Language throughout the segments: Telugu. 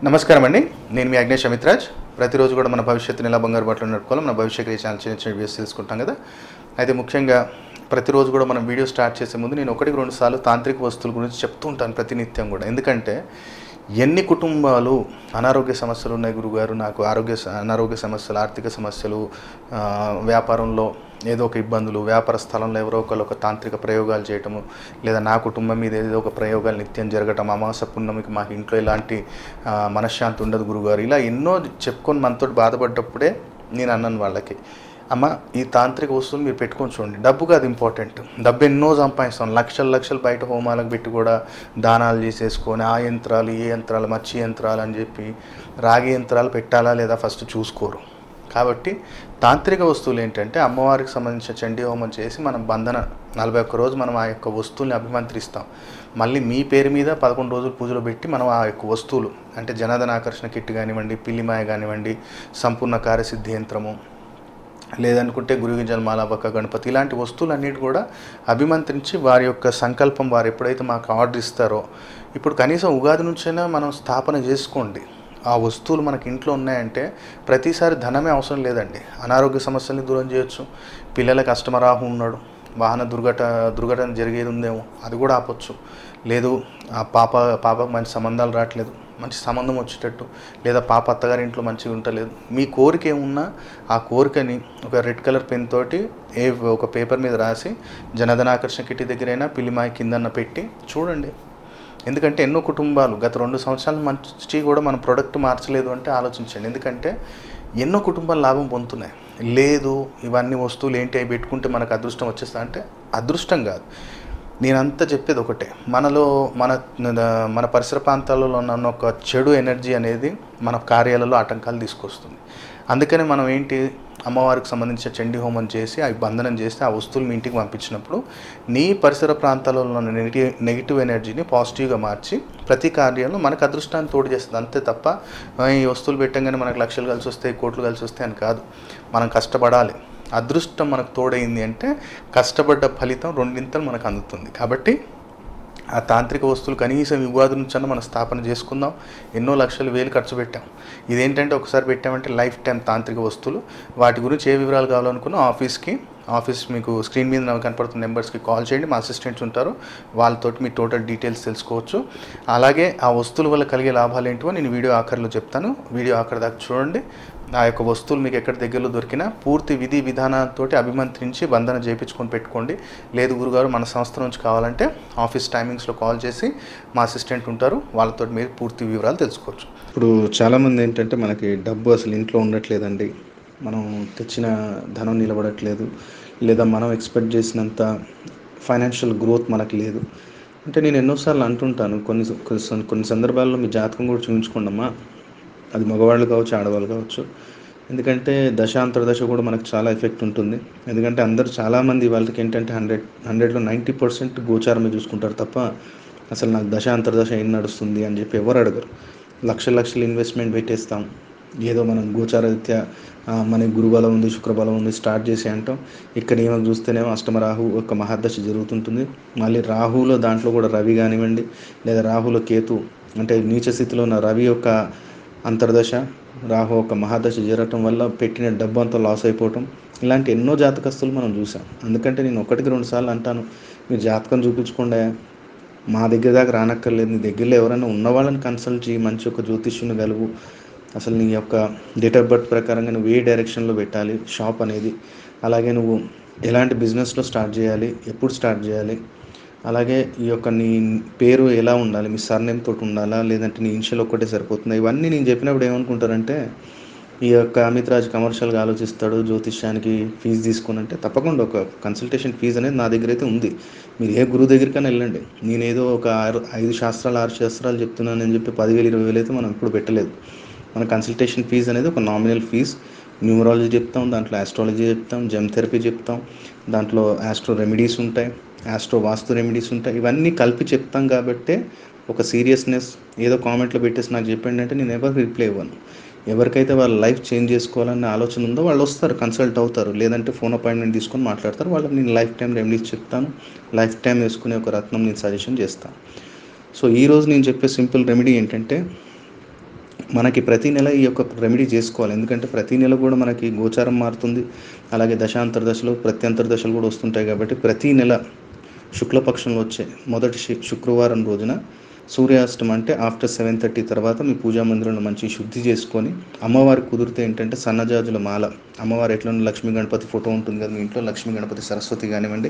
నమస్కారం అండి నేను మీ అగ్నేష్ అమిత్రాజ్ ప్రతిరోజు కూడా మన భవిష్యత్తుని ఎలా బంగారు బట్టలు నడుపుకోవాలి మన భవిష్యత్ ఛానల్ చిన్న చిన్న వీడియోస్ తెలుసుకుంటాం కదా అయితే ముఖ్యంగా ప్రతిరోజు కూడా మనం వీడియో స్టార్ట్ చేసే ముందు నేను ఒకటికి రెండు సార్లు తాంత్రిక వస్తువుల గురించి చెప్తూ ఉంటాను ప్రతినిత్యం కూడా ఎందుకంటే ఎన్ని కుటుంబాలు అనారోగ్య సమస్యలు ఉన్నాయి గురుగారు నాకు ఆరోగ్య స- అనారోగ్య సమస్యలు ఆర్థిక సమస్యలు ఆ, వ్యాపారంలో ఏదో ఒక ఇబ్బందులు వ్యాపార స్థలంలో ఎవరో ఒకరు ఒక తాంత్రిక ప్రయోగాలు చేయటము లేదా నా కుటుంబం మీద ఏదో ఒక ప్రయోగాలు నిత్యం జరగటం అమాస పున్నమికి మాకు ఇంట్లో ఇలాంటి ఆ, మనశ్శాంతి ఉండదు గురుగారు ఇలా ఎన్నో చెప్పుకొని మనతో బాధపడ్డప్పుడే నేను అన్నాను వాళ్ళకి అమ్మ ఈ తాంత్రిక వస్తువులు మీరు పెట్టుకొని చూడండి డబ్బు కాదు ఇంపార్టెంట్ డబ్బు ఎన్నో సంపాదిస్తాం లక్షలు లక్షలు బయట హోమాలకు పెట్టి కూడా దానాలు చేసేసుకొని ఆ యంత్రాలు ఏ యంత్రాలు మచ్చి యంత్రాలు అని చెప్పి రాగి యంత్రాలు పెట్టాలా లేదా ఫస్ట్ చూసుకోరు కాబట్టి తాంత్రిక వస్తువులు ఏంటంటే అమ్మవారికి సంబంధించిన చండీ హోమం చేసి మనం బంధన నలభై ఒక్క రోజు మనం ఆ యొక్క వస్తువుల్ని అభిమంత్రిస్తాం మళ్ళీ మీ పేరు మీద పదకొండు రోజులు పూజలు పెట్టి మనం ఆ యొక్క వస్తువులు అంటే జనాదన ఆకర్షణ కిట్ కానివ్వండి పిల్లిమాయ కానివ్వండి సంపూర్ణ కార్యసిద్ధి యంత్రము లేదనుకుంటే గురుగింజల మాలాబక్క గణపతి ఇలాంటి వస్తువులన్నిటి కూడా అభిమంత్రించి వారి యొక్క సంకల్పం వారు ఎప్పుడైతే మాకు ఆర్డర్ ఇస్తారో ఇప్పుడు కనీసం ఉగాది నుంచైనా మనం స్థాపన చేసుకోండి ఆ వస్తువులు మనకి ఇంట్లో ఉన్నాయంటే ప్రతిసారి ధనమే అవసరం లేదండి అనారోగ్య సమస్యల్ని దూరం చేయొచ్చు పిల్లలకి అష్టమరాహు ఉన్నాడు వాహన దుర్ఘట దుర్ఘటన జరిగేది ఉందేమో అది కూడా ఆపొచ్చు లేదు ఆ పాప పాపకు మంచి సంబంధాలు రావట్లేదు మంచి సంబంధం వచ్చేటట్టు లేదా పాప అత్తగారి ఇంట్లో మంచిగా ఉండలేదు మీ కోరిక ఏమున్నా ఆ కోరికని ఒక రెడ్ కలర్ పెన్ తోటి ఏ ఒక పేపర్ మీద రాసి జనధనాకర్షణ కిట్టి దగ్గరైనా పిల్లిమాయి కిందన్న పెట్టి చూడండి ఎందుకంటే ఎన్నో కుటుంబాలు గత రెండు సంవత్సరాల మంచి కూడా మన ప్రోడక్ట్ మార్చలేదు అంటే ఆలోచించండి ఎందుకంటే ఎన్నో కుటుంబాలు లాభం పొందుతున్నాయి లేదు ఇవన్నీ వస్తువులు ఏంటి అవి పెట్టుకుంటే మనకు అదృష్టం వచ్చేస్తా అంటే అదృష్టం కాదు నేనంతా చెప్పేది ఒకటే మనలో మన మన పరిసర ప్రాంతాలలో ఉన్న ఒక చెడు ఎనర్జీ అనేది మన కార్యాలలో ఆటంకాలు తీసుకొస్తుంది అందుకని మనం ఏంటి అమ్మవారికి సంబంధించిన చండీ హోమం చేసి అవి బంధనం చేసి ఆ వస్తువులు మీ ఇంటికి పంపించినప్పుడు నీ పరిసర ప్రాంతాలలో ఉన్న నెగిటివ్ నెగిటివ్ ఎనర్జీని పాజిటివ్గా మార్చి ప్రతి కార్యంలో మనకు అదృష్టాన్ని తోడు చేస్తుంది అంతే తప్ప "ఆ, ఈ వస్తువులు పెట్టంగానే మనకు లక్షలు కలిసి వస్తాయి కోట్లు కలిసి వస్తాయి అని కాదు మనం కష్టపడాలి అదృష్టం మనకు తోడైంది అంటే కష్టపడ్డ ఫలితం రెండింతలు మనకు అందుతుంది కాబట్టి ఆ తాంత్రిక వస్తువులు కనీసం ఈ ఉగాది నుంచన్నా మనం స్థాపన చేసుకుందాం ఎన్నో లక్షలు వేలు ఖర్చు పెట్టాం ఇదేంటంటే ఒకసారి పెట్టామంటే లైఫ్ టైం తాంత్రిక వస్తువులు వాటి గురించి ఏ వివరాలు కావాలనుకున్నా ఆఫీస్కి ఆఫీస్ మీకు స్క్రీన్ మీద నాకు కనపడుతున్న నెంబర్స్కి కాల్ చేయండి మా అసిస్టెంట్స్ ఉంటారు వాళ్ళతోటి మీ టోటల్ డీటెయిల్స్ తెలుసుకోవచ్చు అలాగే ఆ వస్తువుల వల్ల కలిగే లాభాలు ఏంటో నేను వీడియో ఆఖరిలో చెప్తాను వీడియో ఆఖరి దాకా చూడండి ఆ యొక్క వస్తువులు మీకు ఎక్కడ దగ్గరలో దొరికినా పూర్తి విధి విధానాలతో అభిమంత్రించి బంధన చేయించుకొని పెట్టుకోండి లేదు గురుగారు మన సంస్థ నుంచి కావాలంటే ఆఫీస్ టైమింగ్స్లో కాల్ చేసి మా అసిస్టెంట్ ఉంటారు వాళ్ళతో మీరు పూర్తి వివరాలు తెలుసుకోవచ్చు ఇప్పుడు చాలామంది ఏంటంటే మనకి డబ్బు అసలు ఇంట్లో ఉండట్లేదండి మనం తెచ్చిన ధనం నిలబడట్లేదు లేదా మనం ఎక్స్పెక్ట్ చేసినంత ఫైనాన్షియల్ గ్రోత్ మనకి లేదు అంటే నేను ఎన్నోసార్లు అంటుంటాను కొన్ని కొన్ని- కొన్ని సందర్భాల్లో మీ జాతకం కూడా చూపించుకోండమ్మా అది మగవాళ్ళు కావచ్చు ఆడవాళ్ళు కావచ్చు ఎందుకంటే దశ అంతర్దశ కూడా మనకు చాలా ఎఫెక్ట్ ఉంటుంది ఎందుకంటే అందరు చాలామంది వాళ్ళకి ఏంటంటే హండ్రెడ్ హండ్రెడ్లో నైంటీ పర్సెంట్ గోచారమే చూసుకుంటారు తప్ప అసలు నాకు దశ అంతర్దశ ఏం నడుస్తుంది అని చెప్పి ఎవరు అడగరు లక్షల లక్షలు ఇన్వెస్ట్మెంట్ పెట్టేస్తాం ఏదో మనం గోచారరీత్యా ఆ, మనకి గురుబలం ఉంది శుక్రబలం ఉంది స్టార్ట్ చేసి అంటాం ఇక్కడ ఏమో చూస్తేనేమో అష్టమ రాహు ఒక మహర్దశ జరుగుతుంటుంది మళ్ళీ రాహులో దాంట్లో కూడా రవి కానివ్వండి లేదా రాహులో కేతు అంటే నీచ స్థితిలో ఉన్న రవి యొక్క అంతర్దశ రాహు ఒక మహాదశ జరగటం వల్ల పెట్టిన డబ్బు అంతా లాస్ అయిపోవటం ఇలాంటి ఎన్నో జాతకస్తులు మనం చూసాం అందుకంటే నేను ఒకటికి రెండు సార్లు అంటాను మీరు జాతకం చూపించకుండా మా దగ్గర దాకా రానక్కర్లేదు నీ దగ్గరలో ఎవరైనా ఉన్న వాళ్ళని కన్సల్ట్ చేయి మంచి ఒక జ్యోతిష్యుని కలువు అసలు నీ యొక్క డేట్ ఆఫ్ బర్త్ ప్రకారంగా నువ్వు ఏ డైరెక్షన్లో పెట్టాలి షాప్ అనేది అలాగే నువ్వు ఎలాంటి బిజినెస్లో స్టార్ట్ చేయాలి ఎప్పుడు స్టార్ట్ చేయాలి అలాగే ఈ యొక్క నీ పేరు ఎలా ఉండాలి మీ సర్నేమ్ తోటి ఉండాలా లేదంటే నీ ఇన్షియల్ ఒక్కటే సరిపోతుందా ఇవన్నీ నేను చెప్పినప్పుడు ఏమనుకుంటారంటే ఈ యొక్క అమిత్ రాజ్ కమర్షియల్గా ఆలోచిస్తాడు జ్యోతిష్యానికి ఫీజు తీసుకుని అంటే తప్పకుండా ఒక కన్సల్టేషన్ ఫీజు అనేది నా దగ్గర అయితే ఉంది మీరు ఏ గురువు దగ్గరికైనా వెళ్ళండి నేనేదో ఒక ఆరు ఐదు శాస్త్రాలు ఆరు శాస్త్రాలు చెప్తున్నానని చెప్పి పదివేలు ఇరవై వేలు అయితే మనం ఇప్పుడు పెట్టలేదు మన కన్సల్టేషన్ ఫీజు అనేది ఒక నామినల్ ఫీజ్ న్యూమరాలజీ చెప్తాం దాంట్లో ఆస్ట్రాలజీ చెప్తాం జెమ్ థెరపీ చెప్తాం దాంట్లో ఆస్ట్రో రెమెడీస్ ఉంటాయి ఆస్ట్రో వాస్తు రెమెడీస్ ఉంటాయి ఇవన్నీ కలిపి చెప్తాం కాబట్టే ఒక సీరియస్నెస్ ఏదో కామెంట్లో పెట్టేసి నాకు చెప్పండి అంటే నేను ఎవరికి రిప్లై ఇవ్వను ఎవరికైతే వాళ్ళ లైఫ్ చేంజ్ చేసుకోవాలనే ఆలోచన ఉందో వాళ్ళు వస్తారు కన్సల్ట్ అవుతారు లేదంటే ఫోన్ అపాయింట్మెంట్ తీసుకొని మాట్లాడతారు వాళ్ళకి నేను లైఫ్ టైం రెమెడీస్ చెప్తాను లైఫ్ టైం వేసుకునే ఒక రత్నం నేను సజెషన్ చేస్తాను సో ఈరోజు నేను చెప్పే సింపుల్ రెమెడీ ఏంటంటే మనకి ప్రతి నెల ఈ యొక్క రెమెడీ చేసుకోవాలి ఎందుకంటే ప్రతి నెల కూడా మనకి గోచారం మారుతుంది అలాగే దశాంతర దశలు ప్రత్యంతర దశలు కూడా వస్తుంటాయి కాబట్టి ప్రతి నెల శుక్లపక్షంలో వచ్చే మొదటి శు- శుక్రవారం రోజున సూర్యాస్తం అంటే ఆఫ్టర్ సెవెన్ థర్టీ తర్వాత మీ పూజా మందిరంలో మంచి శుద్ధి చేసుకొని అమ్మవారి కుదిరితే ఏంటంటే సన్నజాజుల మాల అమ్మవారు ఎట్లా లక్ష్మీ గణపతి ఫోటో ఉంటుంది కదా మీ ఇంట్లో లక్ష్మీ గణపతి సరస్వతి కానివ్వండి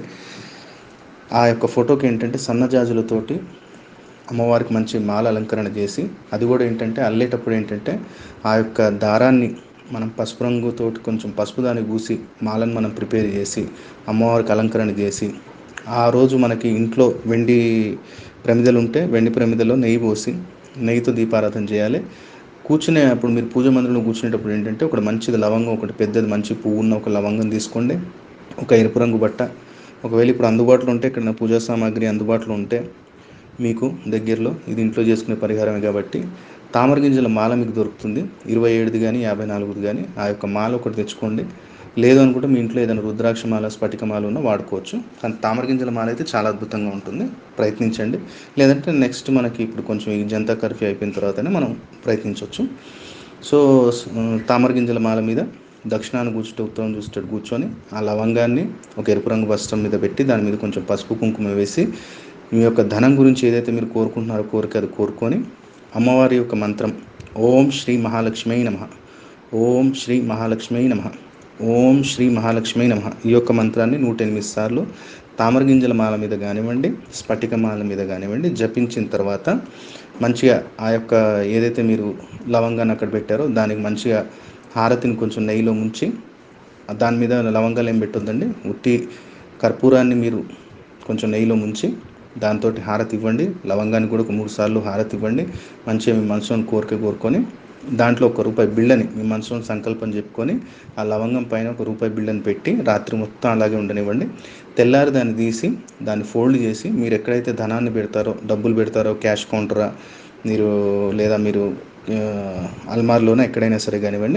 ఆ యొక్క ఫోటోకి ఏంటంటే సన్నజాజులతోటి అమ్మవారికి మంచి మాల అలంకరణ చేసి అది కూడా ఏంటంటే అల్లేటప్పుడు ఏంటంటే ఆ యొక్క దారాన్ని మనం పసుపు రంగుతో కొంచెం పసుపు దాన్ని పూసి మాలను మనం ప్రిపేర్ చేసి అమ్మవారికి అలంకరణ చేసి ఆ రోజు మనకి ఇంట్లో వెండి ప్రమిదలు ఉంటే వెండి ప్రమిదలో నెయ్యి పోసి నెయ్యితో దీపారాధన చేయాలి కూర్చునే అప్పుడు మీరు పూజ మందిరంలో కూర్చునేటప్పుడు ఏంటంటే ఒకటి మంచిది లవంగం ఒకటి పెద్దది మంచి పువ్వు ఉన్న ఒక లవంగం తీసుకోండి ఒక ఎరుపు రంగు బట్ట ఒకవేళ ఇప్పుడు అందుబాటులో ఉంటే ఇక్కడ నా పూజా సామాగ్రి అందుబాటులో ఉంటే మీకు దగ్గరలో ఇది ఇంట్లో చేసుకునే పరిహారమే కాబట్టి తామర గింజల మాల మీకు దొరుకుతుంది ఇరవై ఏడుది కానీ యాభై నాలుగుది కానీ ఆ యొక్క మాల ఒకటి తెచ్చుకోండి లేదు అనుకుంటే మీ ఇంట్లో ఏదైనా రుద్రాక్ష మాల స్ఫటిక మాల ఉన్నా వాడుకోవచ్చు కానీ తామర గింజల మాల అయితే చాలా అద్భుతంగా ఉంటుంది ప్రయత్నించండి లేదంటే నెక్స్ట్ మనకి ఇప్పుడు కొంచెం ఈ జనతా కర్ఫ్యూ అయిపోయిన తర్వాతనే మనం ప్రయత్నించవచ్చు సో స్- తామర గింజల మాల మీద దక్షిణాన్ని కూర్చుంటే ఉత్తరం చూసేటట్టు కూర్చొని ఆ లవంగాన్ని ఒక ఎరుపు రంగు వస్త్రం మీద పెట్టి దాని మీద కొంచెం పసుపు కుంకుమ వేసి మీ యొక్క ధనం గురించి ఏదైతే మీరు కోరుకుంటున్నారో కోరిక అది కోరుకొని అమ్మవారి యొక్క మంత్రం ఓం శ్రీ మహాలక్ష్మీ నమ ఓం శ్రీ మహాలక్ష్మీ నమ ఓం శ్రీ మహాలక్ష్మీ నమ ఈ యొక్క మంత్రాన్ని నూట ఎనిమిది సార్లు తామర గింజల మాల మీద కానివ్వండి స్ఫటిక మాల మీద కానివ్వండి జపించిన తర్వాత మంచిగా ఆ యొక్క ఏదైతే మీరు లవంగాన్ని అక్కడ పెట్టారో దానికి మంచిగా హారతిని కొంచెం నెయ్యిలో ముంచి దాని మీద లవంగాలు ఏం పెట్టొద్దండి ఉట్టి కర్పూరాన్ని మీరు కొంచెం నెయ్యిలో ముంచి దాంతో హారతి ఇవ్వండి లవంగాన్ని కూడా ఒక మూడు సార్లు హారతి ఇవ్వండి మంచిగా మీ మనసులోని కోరిక కోరుకొని దాంట్లో ఒక రూపాయి బిళ్ళని మీ మనసులో సంకల్పం చెప్పుకొని ఆ లవంగం పైన ఒక రూపాయి బిళ్ళని పెట్టి రాత్రి మొత్తం అలాగే ఉండనివ్వండి తెల్లారి దాన్ని తీసి దాన్ని ఫోల్డ్ చేసి మీరు ఎక్కడైతే ధనాన్ని పెడతారో డబ్బులు పెడతారో క్యాష్ కౌంటరా మీరు లేదా మీరు ఆ, అల్మార్లోనే ఎక్కడైనా సరే కానివ్వండి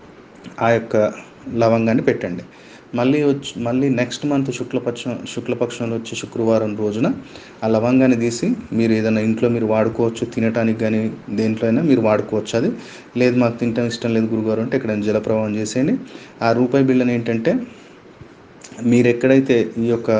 ఆ యొక్క లవంగాన్ని పెట్టండి మళ్ళీ వచ్చి మళ్ళీ నెక్స్ట్ మంత్ శుక్లపక్షం శుక్లపక్షంలో వచ్చే శుక్రవారం రోజున ఆ లవంగాన్ని తీసి మీరు ఏదైనా ఇంట్లో మీరు వాడుకోవచ్చు తినటానికి కానీ దేంట్లో అయినా మీరు వాడుకోవచ్చు అది లేదు మాకు తినటం ఇష్టం లేదు గురుగారు అంటే ఇక్కడ జలప్రవాహం చేసేయండి ఆ రూపాయి బిళ్ళని ఏంటంటే మీరు ఎక్కడైతే ఈ యొక్క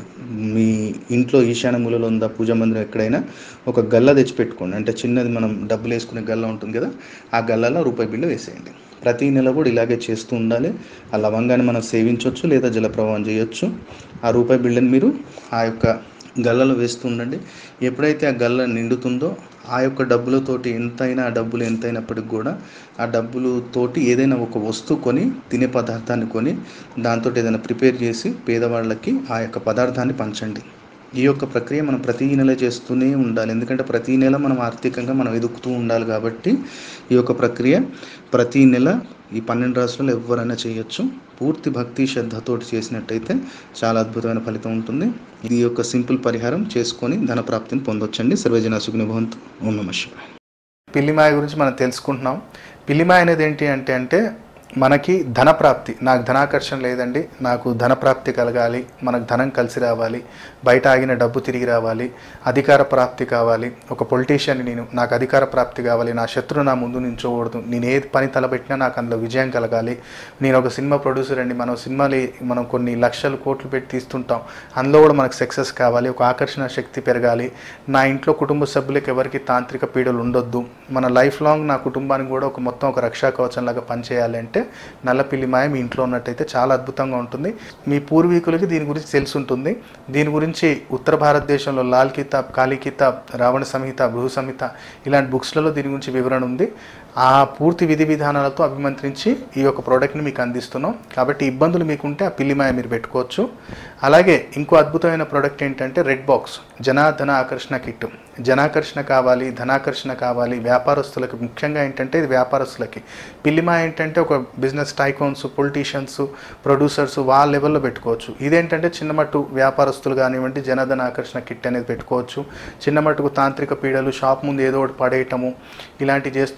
మీ ఇంట్లో ఈశాన్య మూలలో ఉందా పూజా మందిరం ఎక్కడైనా ఒక గల్ల తెచ్చి పెట్టుకోండి అంటే చిన్నది మనం డబ్బులు వేసుకునే గల్ల ఉంటుంది కదా ఆ గల్లలో రూపాయి బిళ్ళ వేసేయండి ప్రతి నెల కూడా ఇలాగే చేస్తూ ఉండాలి ఆ లవంగాన్ని మనం సేవించవచ్చు లేదా జలప్రవాహం చేయొచ్చు ఆ రూపాయి బిళ్ళని మీరు ఆ యొక్క గల్లలో వేస్తూ ఉండండి ఎప్పుడైతే ఆ గల్ల నిండుతుందో ఆ యొక్క డబ్బులతోటి ఎంతైనా ఆ డబ్బులు ఎంతైనప్పటికి కూడా ఆ డబ్బులతోటి ఏదైనా ఒక వస్తువు కొని తినే పదార్థాన్ని కొని దాంతో ఏదైనా ప్రిపేర్ చేసి పేదవాళ్ళకి ఆ యొక్క పదార్థాన్ని పంచండి ఈ యొక్క ప్రక్రియ మనం ప్రతి నెల చేస్తూనే ఉండాలి ఎందుకంటే ప్రతి నెల మనం ఆర్థికంగా మనం ఎదుగుతూ ఉండాలి కాబట్టి ఈ యొక్క ప్రక్రియ ప్రతి నెల ఈ పన్నెండు రాష్ట్రాలు ఎవరైనా చేయొచ్చు పూర్తి భక్తి శ్రద్ధతోటి చేసినట్టయితే చాలా అద్భుతమైన ఫలితం ఉంటుంది ఇది యొక్క సింపుల్ పరిహారం చేసుకొని ధన ప్రాప్తిని పొందొచ్చండి సర్వజన సుగ్ని భవంతు ఓం నమ శివాయ పిల్లిమాయ గురించి మనం తెలుసుకుంటున్నాం పిల్లిమాయ అనేది ఏంటి అంటే అంటే మనకి ధనప్రాప్తి నాకు ధనాకర్షణ లేదండి నాకు ధనప్రాప్తి కలగాలి మనకు ధనం కలిసి రావాలి బయట ఆగిన డబ్బు తిరిగి రావాలి అధికార ప్రాప్తి కావాలి ఒక పొలిటీషియన్ నేను నాకు అధికార ప్రాప్తి కావాలి నా శత్రువు నా ముందు నించోకూడదు నేను ఏ పని తలపెట్టినా నాకు అందులో విజయం కలగాలి నేను ఒక సినిమా ప్రొడ్యూసర్ అండి మనం సినిమాలు మనం కొన్ని లక్షలు కోట్లు పెట్టి తీస్తుంటాం అందులో కూడా మనకు సక్సెస్ కావాలి ఒక ఆకర్షణ శక్తి పెరగాలి నా ఇంట్లో కుటుంబ సభ్యులకు ఎవరికి తాంత్రిక పీడలు ఉండొద్దు మన లైఫ్ లాంగ్ నా కుటుంబానికి కూడా ఒక మొత్తం ఒక రక్షా కవచం లాగా పనిచేయాలి అంటే నల్లపిల్లి మాయ మీ ఇంట్లో ఉన్నట్టయితే చాలా అద్భుతంగా ఉంటుంది మీ పూర్వీకులకి దీని గురించి తెలిసి ఉంటుంది దీని గురించి ఉత్తర భారతదేశంలో లాల్ కితాబ్ కాళీ కితాబ్ రావణ సంహిత బృహ సంహిత ఇలాంటి బుక్స్లలో దీని గురించి వివరణ ఉంది ఆ పూర్తి విధి విధానాలతో అభిమంత్రించి ఈ యొక్క ప్రోడక్ట్ని మీకు అందిస్తున్నాం కాబట్టి ఇబ్బందులు మీకుంటే ఆ పిల్లిమాయ మీరు పెట్టుకోవచ్చు అలాగే ఇంకో అద్భుతమైన ప్రోడక్ట్ ఏంటంటే రెడ్ బాక్స్ జనాధన ఆకర్షణ కిట్ జనాకర్షణ కావాలి ధనాకర్షణ కావాలి వ్యాపారస్తులకు ముఖ్యంగా ఏంటంటే ఇది వ్యాపారస్తులకి పిల్లిమాయ ఏంటంటే ఒక బిజినెస్ టైకోన్స్ పొలిటీషియన్స్ ప్రొడ్యూసర్స్ వాళ్ళ లెవెల్లో పెట్టుకోవచ్చు ఇదేంటంటే చిన్నమట్టు వ్యాపారస్తులు కానివ్వండి జనధన ఆకర్షణ కిట్ అనేది పెట్టుకోవచ్చు చిన్నమట్టుకు తాంత్రిక పీడలు షాప్ ముందు ఏదో ఒకటి పడేయటము ఇలాంటివి చేస్తుంటారు ఇంటి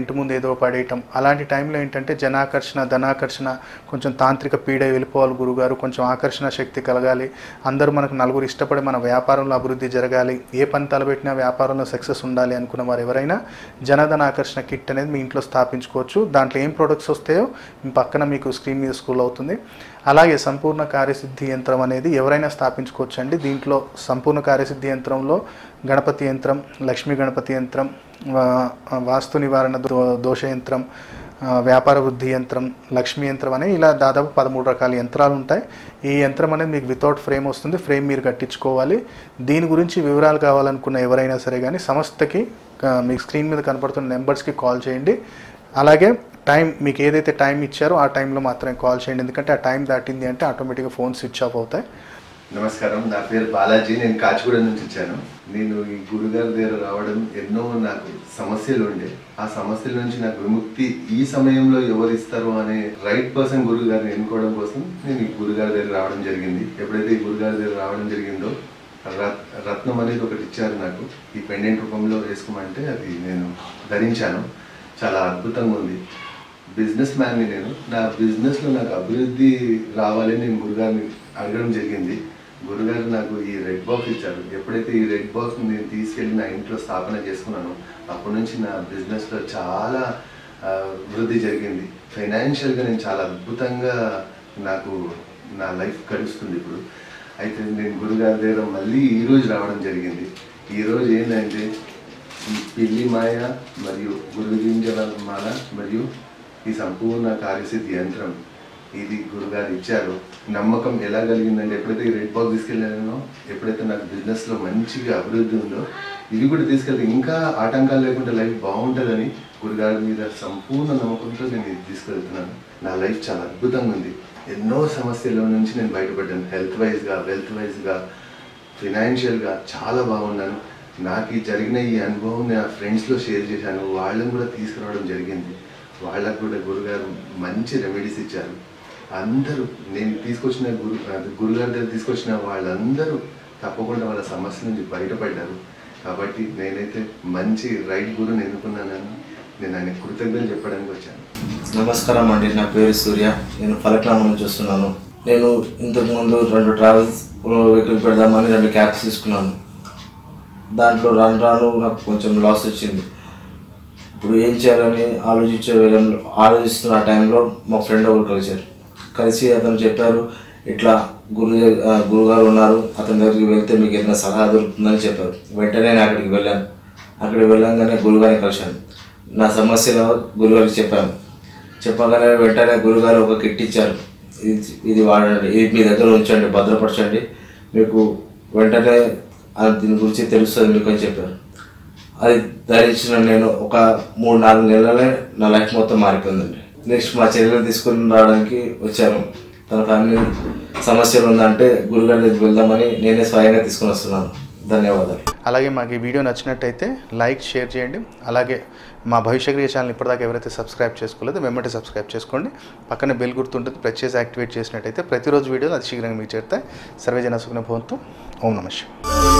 ఇంటి ముందు ఏదో పడేయటం అలాంటి టైంలో ఏంటంటే జనాకర్షణ ధనాకర్షణ కొంచెం తాంత్రిక పీడ వెళ్ళిపోవాలి గురుగారు కొంచెం ఆకర్షణ శక్తి కలగాలి అందరూ మనకు నలుగురు ఇష్టపడి మన వ్యాపారంలో అభివృద్ధి జరగాలి ఏ పని తలపెట్టినా వ్యాపారంలో సక్సెస్ ఉండాలి అనుకున్న వారు ఎవరైనా జనధన ఆకర్షణ కిట్ అనేది మీ ఇంట్లో స్థాపించుకోవచ్చు దాంట్లో ఏం ప్రొడక్ట్స్ వస్తాయో మీ పక్కన మీకు స్క్రీన్ మీద స్కూల్ అవుతుంది అలాగే సంపూర్ణ కార్యసిద్ధి యంత్రం అనేది ఎవరైనా స్థాపించుకోవచ్చు అండి దీంట్లో సంపూర్ణ కార్యసిద్ధి యంత్రంలో గణపతి యంత్రం లక్ష్మీ గణపతి యంత్రం వా- వాస్తు నివారణ దో- దోష యంత్రం ఆ, వ్యాపార వృద్ధి యంత్రం లక్ష్మీ యంత్రం అని ఇలా దాదాపు పదమూడు రకాల యంత్రాలు ఉంటాయి ఈ యంత్రం అనేది మీకు వితౌట్ ఫ్రేమ్ వస్తుంది ఫ్రేమ్ మీరు కట్టించుకోవాలి దీని గురించి వివరాలు కావాలనుకున్న ఎవరైనా సరే కానీ సంస్థకి ఆ, మీకు స్క్రీన్ మీద కనపడుతున్న నెంబర్స్కి కాల్ చేయండి అలాగే టైం మీకు ఏదైతే టైం ఇచ్చారో ఆ టైంలో మాత్రమే కాల్ చేయండి ఎందుకంటే ఆ టైం దాటింది అంటే ఆటోమేటిక్గా ఫోన్ స్విచ్ ఆఫ్ అవుతాయి నమస్కారం నా పేరు బాలాజీ నేను కాచిగూడ నుంచి వచ్చాను నేను ఈ గురుగారి దగ్గర రావడం ఎన్నో నాకు సమస్యలు ఉండే ఆ సమస్యల నుంచి నాకు విముక్తి ఈ సమయంలో ఎవరు ఇస్తారు అనే రైట్ పర్సన్ గురువు గారిని ఎన్నుకోవడం కోసం నేను ఈ గురుగారి దగ్గర రావడం జరిగింది ఎప్పుడైతే ఈ గురుగారి దగ్గర రావడం జరిగిందో రత్- రత్నం అనేది ఒకటి ఇచ్చారు నాకు ఈ పెండెంట్ రూపంలో వేసుకోమంటే అది నేను ధరించాను చాలా అద్భుతంగా ఉంది బిజినెస్ మ్యాన్ని నేను నా బిజినెస్లో నాకు అభివృద్ధి రావాలని నేను గురుగారిని అడగడం జరిగింది గురుగారు నాకు ఈ రెడ్ బాక్స్ ఇచ్చారు ఎప్పుడైతే ఈ రెడ్ బాక్స్ నేను తీసుకెళ్ళి నా ఇంట్లో స్థాపన చేసుకున్నానో అప్పటి నుంచి నా బిజినెస్లో చాలా ఆ, వృద్ధి జరిగింది ఫైనాన్షియల్గా నేను చాలా అద్భుతంగా నాకు నా లైఫ్ గడుస్తుంది ఇప్పుడు అయితే నేను గురుగారి దగ్గర మళ్ళీ ఈ రోజు రావడం జరిగింది ఈ రోజు ఏంటంటే ఈ పిల్లి మాయ మరియు గురుగింజల మాల మరియు ఈ సంపూర్ణ కార్యసిద్ధి యంత్రం ఇది గురుగారు ఇచ్చారు నమ్మకం ఎలా కలిగిందంటే ఎప్పుడైతే ఈ రెడ్ బాక్స్ తీసుకెళ్ళానో ఎప్పుడైతే నాకు బిజినెస్లో మంచిగా అభివృద్ధి ఉందో ఇవి కూడా తీసుకెళ్తే ఇంకా ఆటంకాలు లేకుండా లైఫ్ బాగుంటుందని గురుగారి మీద సంపూర్ణ నమ్మకంతో నేను ఇది తీసుకెళ్తున్నాను నా లైఫ్ చాలా అద్భుతంగా ఉంది ఎన్నో సమస్యల నుంచి నేను బయటపడ్డాను హెల్త్ వైజ్గా వెల్త్ వైజ్గా ఫినాన్షియల్గా చాలా బాగున్నాను నాకు ఈ జరిగిన ఈ అనుభవం నా ఫ్రెండ్స్లో షేర్ చేశాను వాళ్ళని కూడా తీసుకురావడం జరిగింది వాళ్ళకు కూడా గురుగారు మంచి రెమెడీస్ ఇచ్చారు అందరూ నేను తీసుకొచ్చిన గురు అది గురుగారి దగ్గర తీసుకొచ్చిన వాళ్ళందరూ తప్పకుండా వాళ్ళ సమస్య నుంచి బయటపడ్డారు కాబట్టి నేనైతే మంచి రైట్ గురుని ఎన్నుకున్నానని నేను ఆయన కృతజ్ఞతలు చెప్పడానికి వచ్చాను నమస్కారం అండి నా పేరు సూర్య నేను ఫలక్నామా నుంచి వస్తున్నాను నేను ఇంతకుముందు రెండు ట్రావెల్స్ వెహికల్ పెడదామని రెండు క్యాబ్స్ తీసుకున్నాను దాంట్లో రాను రాను నాకు కొంచెం లాస్ వచ్చింది ఇప్పుడు ఏం చేయాలని ఆలోచించే విధంలో ఆలోచిస్తున్న ఆ టైంలో మా ఫ్రెండ్ ఒకరు కలిశారు కలిసి అతను చెప్పారు ఇట్లా గురు ఆ, గురుగారు ఉన్నారు అతని దగ్గరికి వెళ్తే మీకు ఏదైనా సలహా దొరుకుతుందని చెప్పారు వెంటనే నేను అక్కడికి వెళ్ళాను అక్కడికి వెళ్ళంగానే గురుగారిని కలిశాను నా సమస్యలో గురుగారికి చెప్పాను చెప్పగానే వెంటనే గురుగారు ఒక కిట్ ఇచ్చారు ఇది ఇది వాడండి ఇది మీ దగ్గర ఉంచండి భద్రపరచండి మీకు వెంటనే ఆ దీని గురించి తెలుస్తుంది మీకు అని చెప్పారు అది ధరించిన నేను ఒక మూడు నాలుగు నెలలే నా లైఫ్ మొత్తం మారిపోయిందండి నెక్స్ట్ మా చెల్లెలు తీసుకుని రావడానికి వచ్చాను తన ఫ్యామిలీ సమస్యలు ఉందంటే గురుగారి దగ్గరికి వెళ్దామని నేనే స్వయంగా తీసుకుని వస్తున్నాను ధన్యవాదాలు అలాగే మాకు ఈ వీడియో నచ్చినట్టయితే లైక్ షేర్ చేయండి అలాగే మా భవిష్యక్రియ ఛానల్ ఇప్పటిదాకా ఎవరైతే సబ్స్క్రైబ్ చేసుకోలేదో వెంబటి సబ్స్క్రైబ్ చేసుకోండి పక్కన బెల్ గుర్తుంటుంది ప్రెస్ చేసి యాక్టివేట్ చేసినట్టయితే ప్రతిరోజు వీడియోలు అతి శీఘ్రంగా మీకు చేరుతాయి సర్వేజన సుఖన భవంతు ఓం నమ శివాయ